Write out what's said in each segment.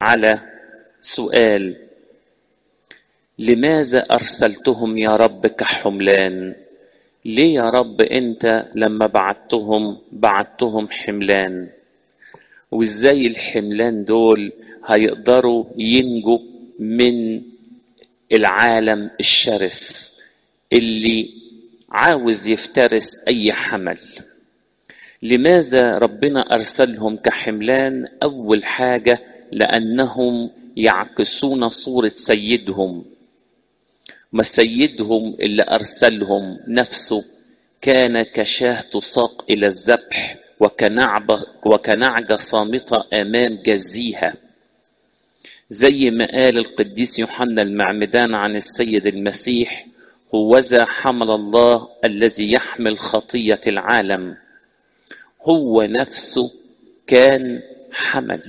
على سؤال لماذا ارسلتهم يا رب كحملان ليه يا رب انت لما بعتهم بعتهم حملان وازاي الحملان دول هيقدروا ينجوا من العالم الشرس اللي عاوز يفترس اي حمل لماذا ربنا ارسلهم كحملان اول حاجه لانهم يعكسون صوره سيدهم ما سيدهم اللي ارسلهم نفسه كان كشاه تساق الى الذبح وكنعبة وكنعجة صامتة أمام جزيها زي ما قال القديس يوحنا المعمدان عن السيد المسيح هوذا حمل الله الذي يحمل خطية العالم هو نفسه كان حمل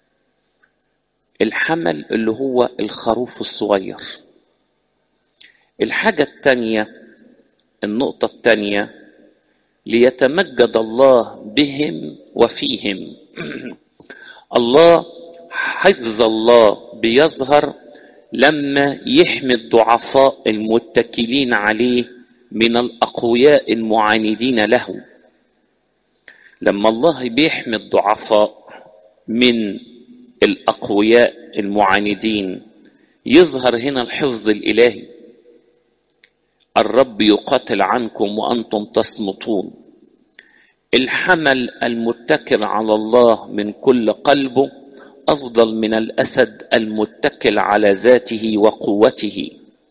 الحمل اللي هو الخروف الصغير الحاجة التانية النقطة التانية ليتمجد الله بهم وفيهم الله حفظ الله بيظهر لما يحمي الضعفاء المتكلين عليه من الاقوياء المعاندين له لما الله بيحمي الضعفاء من الاقوياء المعاندين يظهر هنا الحفظ الالهي الرب يقاتل عنكم وانتم تصمتون الحمل المتكل على الله من كل قلبه افضل من الاسد المتكل على ذاته وقوته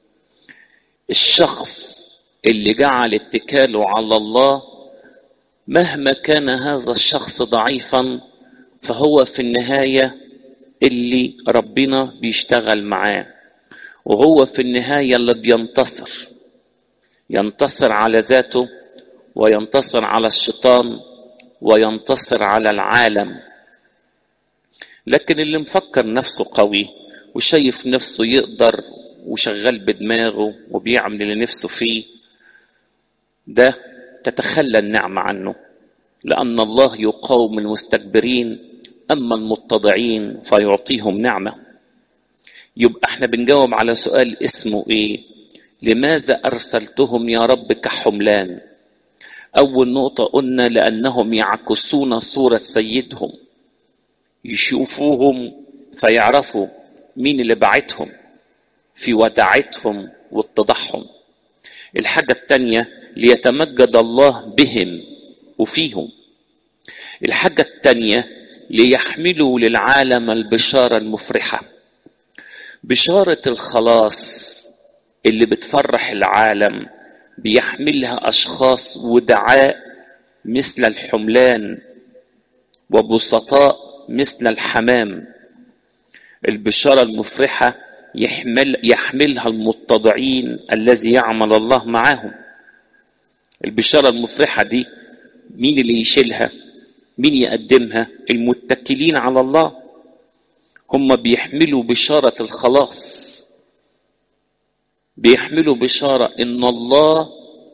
الشخص اللي جعل اتكاله على الله مهما كان هذا الشخص ضعيفا فهو في النهايه اللي ربنا بيشتغل معاه وهو في النهايه اللي بينتصر ينتصر على ذاته وينتصر على الشيطان وينتصر على العالم لكن اللي مفكر نفسه قوي وشايف نفسه يقدر وشغال بدماغه وبيعمل اللي نفسه فيه ده تتخلى النعمة عنه لأن الله يقاوم المستكبرين أما المتضعين فيعطيهم نعمة يبقى احنا بنجاوب على سؤال اسمه ايه لماذا أرسلتهم يا رب كحملان أول نقطة قلنا لأنهم يعكسون صورة سيدهم يشوفوهم فيعرفوا مين اللي بعتهم في وداعتهم واتضاعهم الحاجة التانية ليتمجد الله بهم وفيهم الحاجة التانية ليحملوا للعالم البشارة المفرحة بشارة الخلاص اللي بتفرح العالم بيحملها أشخاص ودعاء مثل الحملان وبسطاء مثل الحمام البشارة المفرحة يحمل يحملها المتضعين الذي يعمل الله معهم البشارة المفرحة دي مين اللي يشيلها مين يقدمها المتكلين على الله هم بيحملوا بشارة الخلاص بيحملوا بشارة إن الله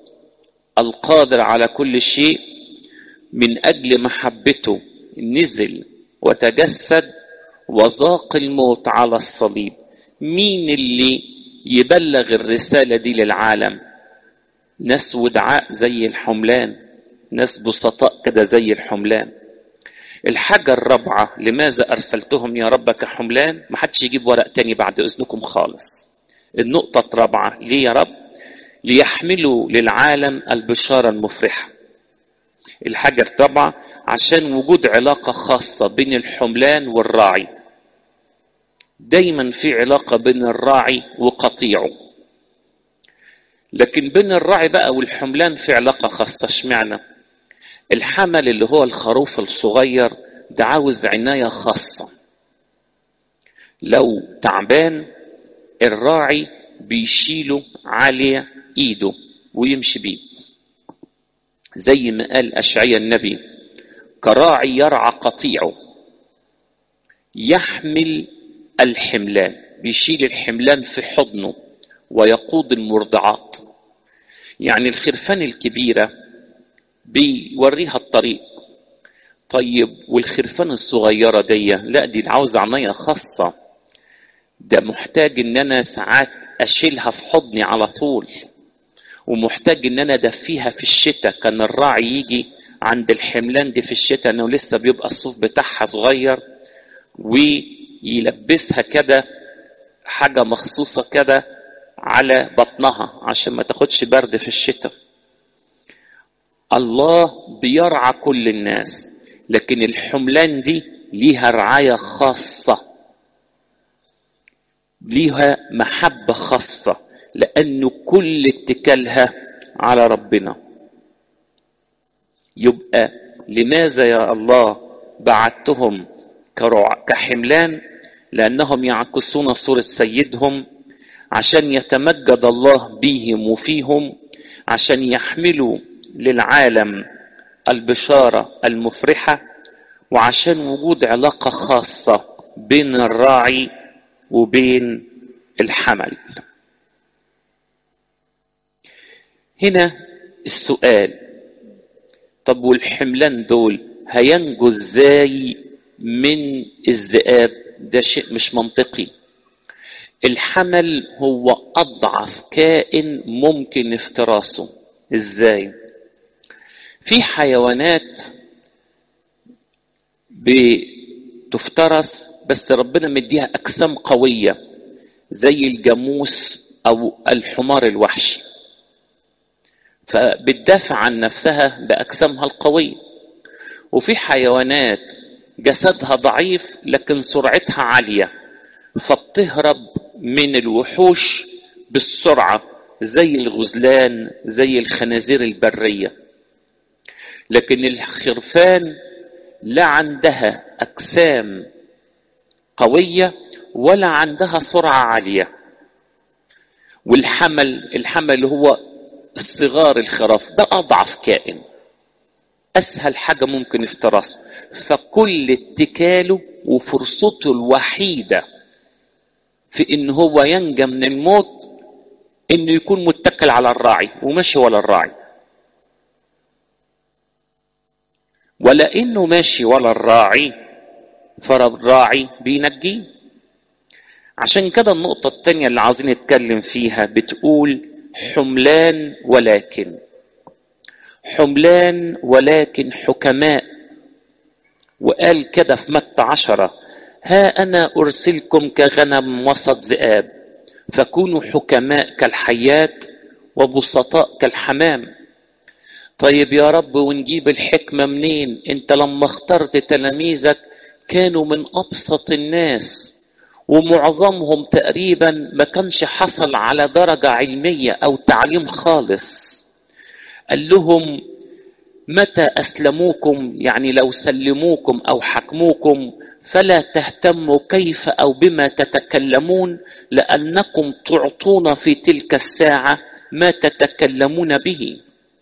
القادر على كل شيء من أجل محبته نزل وتجسد وذاق الموت على الصليب مين اللي يبلغ الرسالة دي للعالم ناس ودعاء زي الحملان ناس بسطاء كده زي الحملان الحاجة الرابعة لماذا أرسلتهم يا رب كحملان ما حدش يجيب ورق تاني بعد إذنكم خالص النقطة الرابعة ليه يا رب ليحملوا للعالم البشارة المفرحة الحاجة الرابعة عشان وجود علاقة خاصة بين الحملان والراعي دايما في علاقة بين الراعي وقطيعه لكن بين الراعي بقى والحملان في علاقة خاصة اشمعنى الحمل اللي هو الخروف الصغير ده عاوز عناية خاصة لو تعبان الراعي بيشيله على ايده ويمشي بيه زي ما قال اشعيا النبي كراعي يرعى قطيعه يحمل الحملان بيشيل الحملان في حضنه ويقود المرضعات يعني الخرفان الكبيرة بيوريها الطريق طيب والخرفان الصغيرة دي لا دي عاوزة عناية خاصة ده محتاج ان انا ساعات اشيلها في حضني على طول ومحتاج ان انا ادفيها في الشتاء كان الراعي يجي عند الحملان دي في الشتاء انه لسه بيبقى الصوف بتاعها صغير ويلبسها كده حاجة مخصوصة كده على بطنها عشان ما تاخدش برد في الشتاء الله بيرعى كل الناس لكن الحملان دي ليها رعاية خاصة ليها محبة خاصة لأنه كل اتكالها على ربنا يبقى لماذا يا الله بعتهم كحملان لأنهم يعكسون صورة سيدهم عشان يتمجد الله بهم وفيهم عشان يحملوا للعالم البشارة المفرحة وعشان وجود علاقة خاصة بين الراعي وبين الحمل هنا السؤال طب والحملان دول هينجوا ازاي من الذئاب ده شيء مش منطقي الحمل هو اضعف كائن ممكن افتراسه ازاي في حيوانات بتفترس بس ربنا مديها اجسام قويه زي الجاموس او الحمار الوحشي فبتدافع عن نفسها باجسامها القويه وفي حيوانات جسدها ضعيف لكن سرعتها عاليه فبتهرب من الوحوش بالسرعه زي الغزلان زي الخنازير البريه لكن الخرفان لا عندها اجسام قويه ولا عندها سرعه عاليه والحمل الحمل هو الصغار الخراف ده اضعف كائن اسهل حاجه ممكن افتراسه فكل اتكاله وفرصته الوحيده في ان هو ينجى من الموت انه يكون متكل على الراعي وماشي ولا الراعي ولا انه ماشي ولا الراعي فالراعي بينجيه عشان كده النقطة التانية اللي عاوزين نتكلم فيها بتقول حملان ولكن حملان ولكن حكماء وقال كده في متى عشرة ها أنا أرسلكم كغنم وسط ذئاب فكونوا حكماء كالحيات وبسطاء كالحمام طيب يا رب ونجيب الحكمة منين انت لما اخترت تلاميذك كانوا من أبسط الناس ومعظمهم تقريبا ما كانش حصل على درجة علمية أو تعليم خالص قال لهم متى أسلموكم يعني لو سلموكم أو حكموكم فلا تهتموا كيف أو بما تتكلمون لأنكم تعطون في تلك الساعة ما تتكلمون به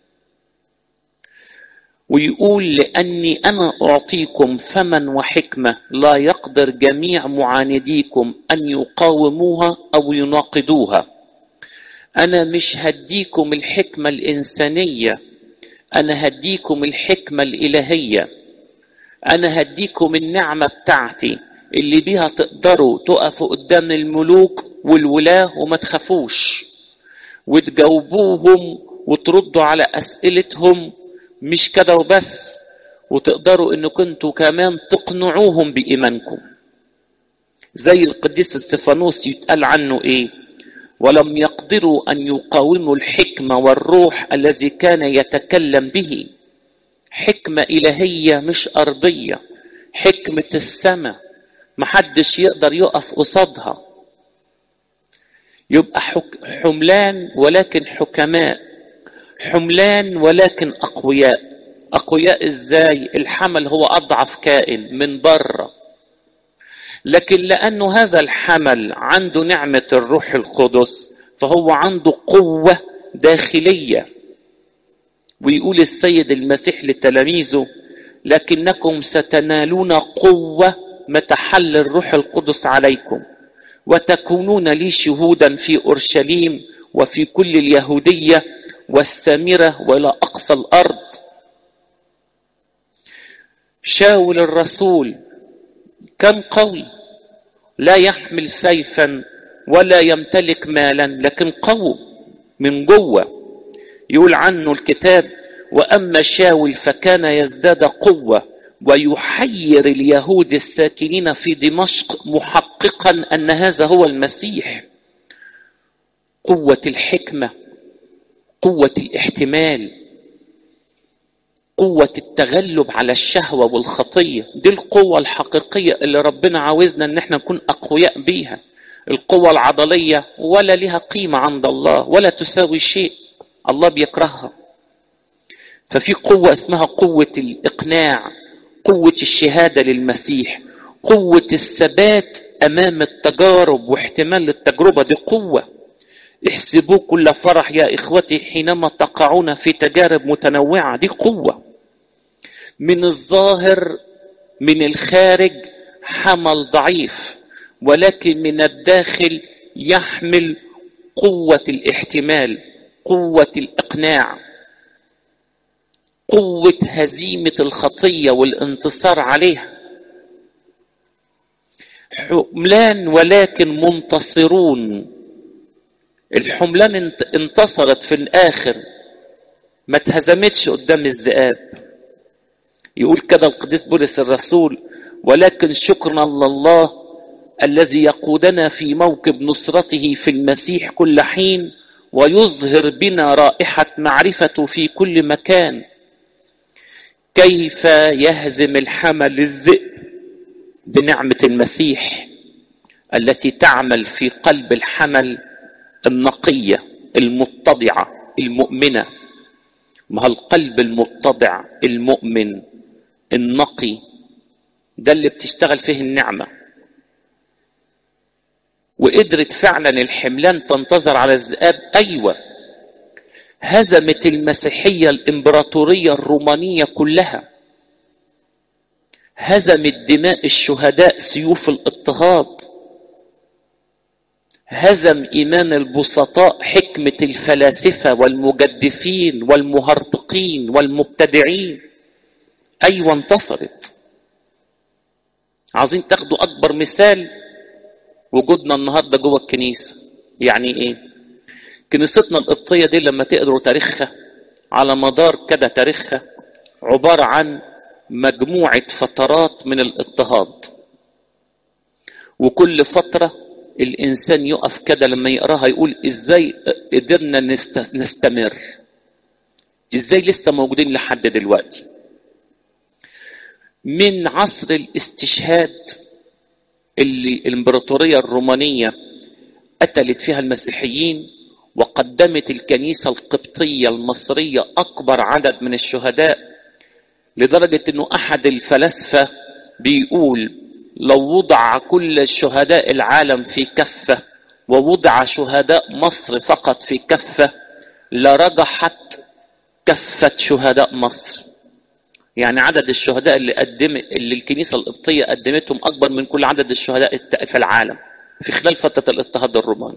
ويقول لأني أنا أعطيكم فما وحكمة لا يقدر جميع معانديكم أن يقاوموها أو يناقضوها أنا مش هديكم الحكمة الإنسانية أنا هديكم الحكمة الإلهية أنا هديكم النعمة بتاعتي اللي بيها تقدروا تقفوا قدام الملوك والولاة وما تخافوش وتجاوبوهم وتردوا على أسئلتهم مش كده وبس وتقدروا ان كنتوا كمان تقنعوهم بايمانكم زي القديس استفانوس يتقال عنه ايه ولم يقدروا ان يقاوموا الحكمه والروح الذي كان يتكلم به حكمه الهيه مش ارضيه حكمه السماء محدش يقدر يقف قصادها يبقى حملان ولكن حكماء حملان ولكن اقوياء اقوياء ازاي الحمل هو اضعف كائن من بره لكن لانه هذا الحمل عنده نعمه الروح القدس فهو عنده قوه داخليه ويقول السيد المسيح لتلاميذه لكنكم ستنالون قوه متى حل الروح القدس عليكم وتكونون لي شهودا في اورشليم وفي كل اليهوديه والسامرة وإلى أقصى الأرض شاول الرسول كان قوي لا يحمل سيفا ولا يمتلك مالا لكن قوي من جوه يقول عنه الكتاب واما شاول فكان يزداد قوه ويحير اليهود الساكنين في دمشق محققا ان هذا هو المسيح قوه الحكمه قوه الاحتمال قوه التغلب على الشهوه والخطيه دي القوه الحقيقيه اللي ربنا عاوزنا ان احنا نكون اقوياء بيها القوه العضليه ولا لها قيمه عند الله ولا تساوي شيء الله بيكرهها ففي قوه اسمها قوه الاقناع قوه الشهاده للمسيح قوه الثبات امام التجارب واحتمال التجربه دي قوه احسبوه كل فرح يا اخوتي حينما تقعون في تجارب متنوعه دي قوه من الظاهر من الخارج حمل ضعيف ولكن من الداخل يحمل قوه الاحتمال قوه الاقناع قوه هزيمه الخطيه والانتصار عليها حملان ولكن منتصرون الحملان انتصرت في الاخر ما اتهزمتش قدام الذئاب يقول كده القديس بولس الرسول ولكن شكرا لله الذي يقودنا في موكب نصرته في المسيح كل حين ويظهر بنا رائحه معرفته في كل مكان كيف يهزم الحمل الذئب بنعمه المسيح التي تعمل في قلب الحمل النقيه المتضعه المؤمنه ما القلب المتضع المؤمن النقي ده اللي بتشتغل فيه النعمه وقدرت فعلا الحملان تنتظر على الذئاب ايوه هزمت المسيحيه الامبراطوريه الرومانيه كلها هزمت دماء الشهداء سيوف الاضطهاد هزم ايمان البسطاء حكمه الفلاسفه والمجدفين والمهرطقين والمبتدعين ايوه انتصرت عاوزين تاخدوا اكبر مثال وجودنا النهارده جوه الكنيسه يعني ايه كنيستنا القبطيه دي لما تقروا تاريخها على مدار كده تاريخها عباره عن مجموعه فترات من الاضطهاد وكل فتره الانسان يقف كده لما يقراها يقول ازاي قدرنا نستمر ازاي لسه موجودين لحد دلوقتي من عصر الاستشهاد اللي الامبراطوريه الرومانيه قتلت فيها المسيحيين وقدمت الكنيسه القبطيه المصريه اكبر عدد من الشهداء لدرجه انه احد الفلاسفه بيقول لو وضع كل شهداء العالم في كفه ووضع شهداء مصر فقط في كفه لرجحت كفه شهداء مصر يعني عدد الشهداء اللي قدم اللي الكنيسه القبطيه قدمتهم اكبر من كل عدد الشهداء في العالم في خلال فتره الاضطهاد الروماني.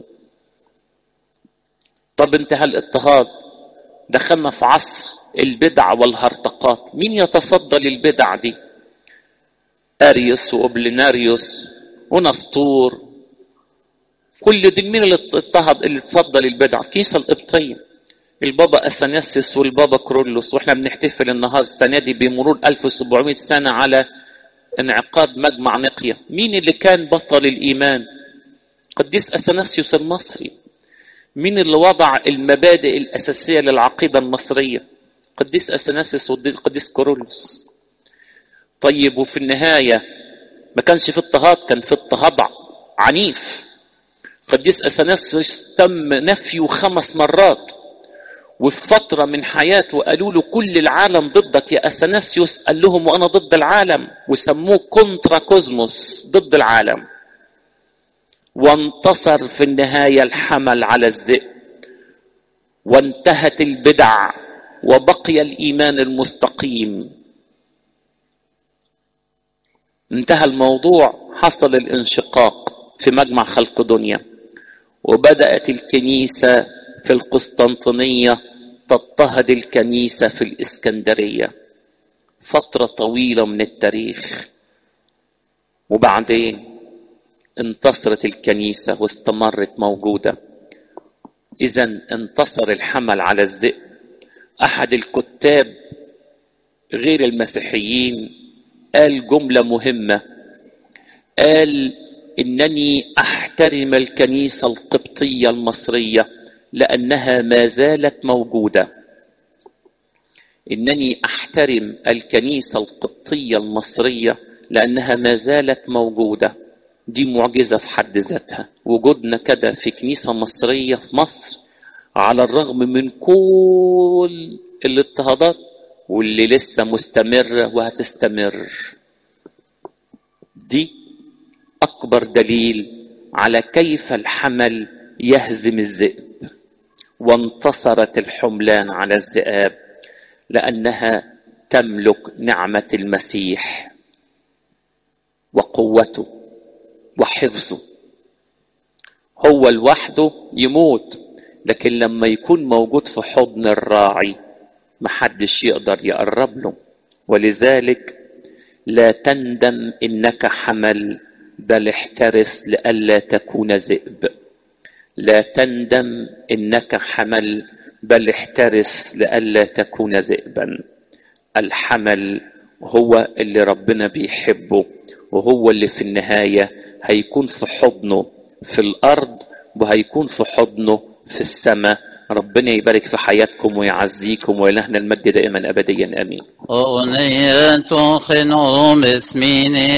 طب انتهى الاضطهاد دخلنا في عصر البدع والهرطقات، مين يتصدى للبدع دي؟ اريوس وابليناريوس ونسطور كل دي مين اللي اضطهد اللي تصدى للبدع؟ الكنيسه القبطيه. البابا اثناسيوس والبابا كرولوس واحنا بنحتفل النهار السنه دي بمرور 1700 سنه على انعقاد مجمع نقيه مين اللي كان بطل الايمان قديس اثناسيوس المصري مين اللي وضع المبادئ الاساسيه للعقيده المصريه قديس اثناسيوس والقديس كرولوس طيب وفي النهايه ما كانش في اضطهاد كان في اضطهاد عنيف قديس اثناسيوس تم نفيه خمس مرات وفي فترة من حياته قالوا له كل العالم ضدك يا أثناسيوس قال لهم وأنا ضد العالم وسموه كونترا كوزموس ضد العالم وانتصر في النهاية الحمل على الذئب وانتهت البدع وبقي الإيمان المستقيم انتهى الموضوع حصل الانشقاق في مجمع خلق دنيا وبدأت الكنيسة في القسطنطينية تضطهد الكنيسة في الإسكندرية فترة طويلة من التاريخ وبعدين انتصرت الكنيسة واستمرت موجودة إذا انتصر الحمل على الذئب أحد الكتاب غير المسيحيين قال جملة مهمة قال إنني أحترم الكنيسة القبطية المصرية لأنها ما زالت موجودة إنني أحترم الكنيسة القبطية المصرية لأنها ما زالت موجودة دي معجزة في حد ذاتها وجودنا كده في كنيسة مصرية في مصر على الرغم من كل الاضطهادات واللي لسه مستمرة وهتستمر دي أكبر دليل على كيف الحمل يهزم الذئب وانتصرت الحملان على الذئاب لأنها تملك نعمة المسيح وقوته وحفظه هو لوحده يموت لكن لما يكون موجود في حضن الراعي محدش يقدر يقرب له ولذلك لا تندم انك حمل بل احترس لئلا تكون ذئب لا تندم انك حمل بل احترس لئلا تكون ذئبا الحمل هو اللي ربنا بيحبه وهو اللي في النهايه هيكون في حضنه في الارض وهيكون في حضنه في السماء ربنا يبارك في حياتكم ويعزيكم وإلهنا المجد دائما أبديا آمين أغنية خنوم اسميني